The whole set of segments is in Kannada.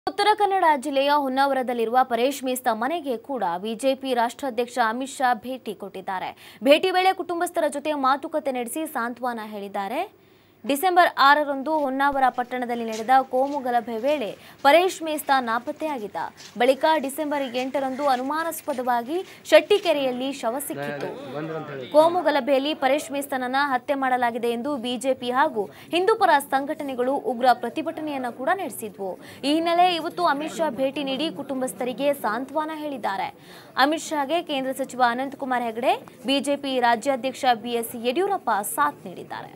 ಉತ್ತರ ಕನ್ನಡ ಜಿಲ್ಲೆಯ ಹೊನ್ನಾವರದಲ್ಲಿರುವ ಪರೇಶ್ ಮೇಸ್ತಾ ಮನೆಗೆ ಕೂಡ ಬಿಜೆಪಿ ರಾಷ್ಟ್ರಾಧ್ಯಕ್ಷ ಅಮಿತ್ ಶಾ ಭೇಟಿ ಕೊಟ್ಟಿದ್ದಾರೆ ಭೇಟಿ ವೇಳೆ ಕುಟುಂಬಸ್ಥರ ಜೊತೆ ಮಾತುಕತೆ ನಡೆಸಿ ಸಾಂತ್ವನ ಹೇಳಿದ್ದಾರೆ ಡಿಸೆಂಬರ್ ಆರರಂದು ಹೊನ್ನಾವರ ಪಟ್ಟಣದಲ್ಲಿ ನಡೆದ ಕೋಮು ಗಲಭೆ ವೇಳೆ ಪರೇಶ್ ಮೇಸ್ತಾ ನಾಪತ್ತೆಯಾಗಿದ್ದ ಬಳಿಕ ಡಿಸೆಂಬರ್ ಎಂಟರಂದು ಅನುಮಾನಾಸ್ಪದವಾಗಿ ಶೆಟ್ಟಿಕೆರೆಯಲ್ಲಿ ಶವ ಸಿಕ್ಕಿತ್ತು ಕೋಮು ಗಲಭೆಯಲ್ಲಿ ಪರೇಶ್ ಮೇಸ್ತನನ್ನ ಹತ್ಯೆ ಮಾಡಲಾಗಿದೆ ಎಂದು ಬಿಜೆಪಿ ಹಾಗೂ ಹಿಂದೂಪರ ಸಂಘಟನೆಗಳು ಉಗ್ರ ಪ್ರತಿಭಟನೆಯನ್ನ ಕೂಡ ನಡೆಸಿದ್ವು ಈ ಹಿನ್ನೆಲೆ ಇವತ್ತು ಅಮಿತ್ ಶಾ ಭೇಟಿ ನೀಡಿ ಕುಟುಂಬಸ್ಥರಿಗೆ ಸಾಂತ್ವನ ಹೇಳಿದ್ದಾರೆ ಅಮಿತ್ ಶಾಗೆ ಕೇಂದ್ರ ಸಚಿವ ಅನಂತಕುಮಾರ್ ಹೆಗಡೆ ಬಿಜೆಪಿ ರಾಜ್ಯಾಧ್ಯಕ್ಷ ಬಿಎಸ್ ಯಡಿಯೂರಪ್ಪ ಸಾಥ್ ನೀಡಿದ್ದಾರೆ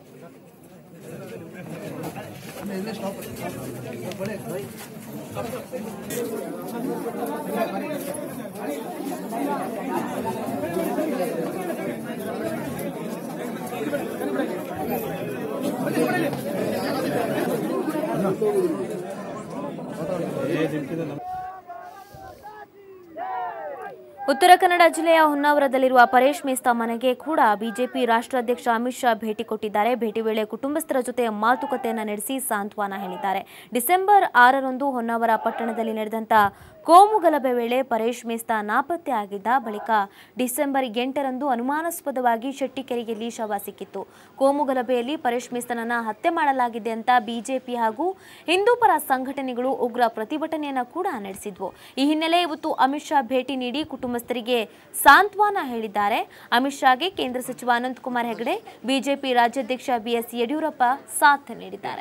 ಉತ್ತರ ಕನ್ನಡ ಜಿಲ್ಲೆಯ ಹೊನ್ನಾವರದಲ್ಲಿರುವ ಪರೇಶ್ ಮೇಸ್ತಾ ಮನೆಗೆ ಕೂಡ ಬಿಜೆಪಿ ರಾಷ್ಟ್ರಾಧ್ಯಕ್ಷ ಅಮಿತ್ ಶಾ ಭೇಟಿ ಕೊಟ್ಟಿದ್ದಾರೆ ಭೇಟಿ ವೇಳೆ ಕುಟುಂಬಸ್ಥರ ಜೊತೆ ಮಾತುಕತೆಯನ್ನ ನಡೆಸಿ ಸಾಂತ್ವನ ಹೇಳಿದ್ದಾರೆ ಡಿಸೆಂಬರ್ ಆರರಂದು ಹೊನ್ನಾವರ ಪಟ್ಟಣದಲ್ಲಿ ನಡೆದಂತ ಕೋಮು ಗಲಭೆ ವೇಳೆ ಪರೇಶ್ ಮೇಸ್ತಾ ನಾಪತ್ತೆ ಆಗಿದ್ದ ಬಳಿಕ ಡಿಸೆಂಬರ್ ಎಂಟರಂದು ಅನುಮಾನಾಸ್ಪದವಾಗಿ ಶೆಟ್ಟಿಕೆರೆಯಲ್ಲಿ ಶವ ಸಿಕ್ಕಿತ್ತು ಕೋಮು ಗಲಭೆಯಲ್ಲಿ ಪರೇಶ್ ಮೇಸ್ತನನ್ನ ಹತ್ಯೆ ಮಾಡಲಾಗಿದೆ ಅಂತ ಬಿಜೆಪಿ ಹಾಗೂ ಹಿಂದೂಪರ ಸಂಘಟನೆಗಳು ಉಗ್ರ ಪ್ರತಿಭಟನೆಯನ್ನ ಕೂಡ ನಡೆಸಿದ್ವು ಈ ಹಿನ್ನೆಲೆ ಇವತ್ತು ಅಮಿತ್ ಶಾ ಭೇಟಿ ನೀಡಿ ಕುಟುಂಬಸ್ಥರಿಗೆ ಸಾಂತ್ವನ ಹೇಳಿದ್ದಾರೆ ಅಮಿತ್ ಶಾಗೆ ಕೇಂದ್ರ ಸಚಿವ ಅನಂತಕುಮಾರ್ ಹೆಗಡೆ ಬಿಜೆಪಿ ರಾಜ್ಯಾಧ್ಯಕ್ಷ ಬಿಎಸ್ ಯಡಿಯೂರಪ್ಪ ಸಾಥ್ ನೀಡಿದ್ದಾರೆ